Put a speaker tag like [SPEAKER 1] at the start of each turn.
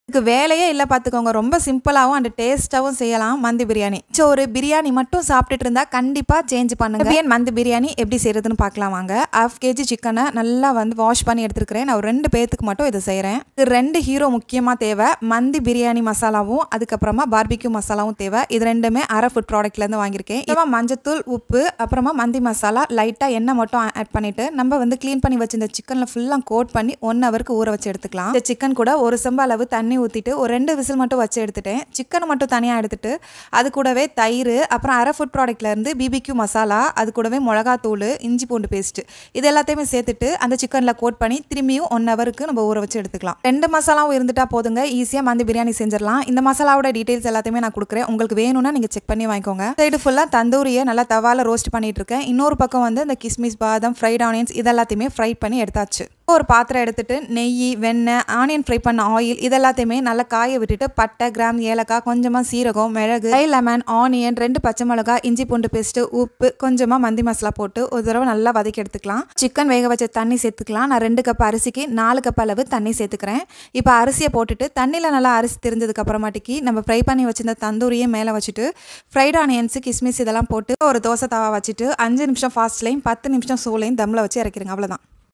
[SPEAKER 1] இதுக்கு வேலையே இல்லை பார்த்துக்கோங்க ரொம்ப சிம்பிளாகவும் அண்ட் டேஸ்ட்டாகவும் செய்யலாம் மந்தி பிரியாணி ஸோ ஒரு பிரியாணி மட்டும் சாப்பிட்டுட்டு இருந்தா கண்டிப்பாக சேஞ்ச் பண்ணுங்க பிரியாணி மந்தி பிரியாணி எப்படி செய்யறதுன்னு பார்க்கலாம் வாங்க ஹாஃப் கேஜி சிக்கனை நல்லா வந்து வாஷ் பண்ணி எடுத்துருக்கிறேன் நான் ஒரு ரெண்டு பேத்துக்கு மட்டும் இதை செய்கிறேன் இது ரெண்டு ஹீரோ முக்கியமாக தேவை மந்தி பிரியாணி மசாலாவும் அதுக்கப்புறமா பார்பிக்யூ மசாலாவும் தேவை இது ரெண்டுமே அரை ஃபுட் ப்ராடக்ட்லேருந்து வாங்கியிருக்கேன் இப்போ மஞ்சத்தூள் உப்பு அப்புறமா மந்தி மசாலா லைட்டாக எண்ணெய் மட்டும் ஆட் பண்ணிட்டு நம்ம வந்து க்ளீன் பண்ணி வச்சு இந்த சிக்கனில் ஃபுல்லாக கோட் பண்ணி ஒன் ஹவருக்கு ஊற வச்சு எடுத்துக்கலாம் இந்த சிக்கன் கூட ஒரு செம்பு அளவு தண்ணி ஊற்றிட்டு ஒரு ரெண்டு விசில் மட்டும் வச்சு எடுத்துட்டேன் சிக்கனை மட்டும் தனியாக எடுத்துட்டு அது கூடவே தயிர் அப்புறம் அரை ஃபுட் ப்ராடக்ட்ல இருந்து பிபிக்யூ மசாலா அது கூடவே மிளகாத்தூள் இஞ்சி பூண்டு பேஸ்ட் இது எல்லாத்தையுமே சேர்த்துட்டு அந்த சிக்கனில் கோட் பண்ணி திரும்பியும் ஒன் ஹவருக்கு நம்ம ஊற வச்சு எடுத்துக்கலாம் ரெண்டு மசாலாவும் இருந்துட்டா போதுங்க ஈஸியாக மந்தி பிரியாணி செஞ்சிடலாம் இந்த மசாலாவோட டீட்டெயில்ஸ் எல்லாத்தையுமே நான் கொடுக்குறேன் உங்களுக்கு வேணும்னா நீங்கள் செக் பண்ணி வாங்கிக்கோங்க சைடு ஃபுல்லாக தந்தூரியை நல்லா தவால ரோஸ்ட் பண்ணிட்டு இருக்கேன் இன்னொரு பக்கம் வந்து இந்த கிஸ்மிஸ் பாதம் ஃப்ரைட் ஆனியன்ஸ் இதெல்லாத்தையுமே ஃப்ரை பண்ணி எடுத்தாச்சு ஒரு பாத்திரம் எடுத்துட்டு நெய் வெண்ணெய் ஆனியன் ஃப்ரை பண்ண ஆயில் இதெல்லாத்தையுமே நல்லா காய விட்டுட்டு பட்டை கிராம் ஏலக்காய் கொஞ்சமாக சீரகம் மிளகு ட்ரை லெமன் ஆனியன் ரெண்டு பச்சை மிளகாய் இஞ்சி பூண்டு பேஸ்ட்டு உப்பு கொஞ்சமாக மந்தி மசாலா போட்டு ஒரு தடவை நல்லா வதக்கி எடுத்துக்கலாம் சிக்கன் வேக வச்ச தண்ணி சேர்த்துக்கலாம் நான் ரெண்டு கப் அரிசிக்கு நாலு கப் அளவு தண்ணி சேர்த்துக்கிறேன் இப்போ அரிசியை போட்டுட்டு தண்ணியில் நல்லா அரிசி தெரிஞ்சதுக்கு அப்புறமாட்டிக்கு நம்ம ஃப்ரை பண்ணி வச்சிருந்த தந்தூரியை மேலே வச்சுட்டு ஃப்ரைட் ஆனியன்ஸ் கிஸ்மிஸ் இதெல்லாம் போட்டு ஒரு தோசை தவா வச்சுட்டு அஞ்சு நிமிஷம் ஃபாஸ்ட்லையும் பத்து நிமிஷம் சூளையும் தம்மில் வச்சு இறக்கிடுங்க அவ்வளோதான்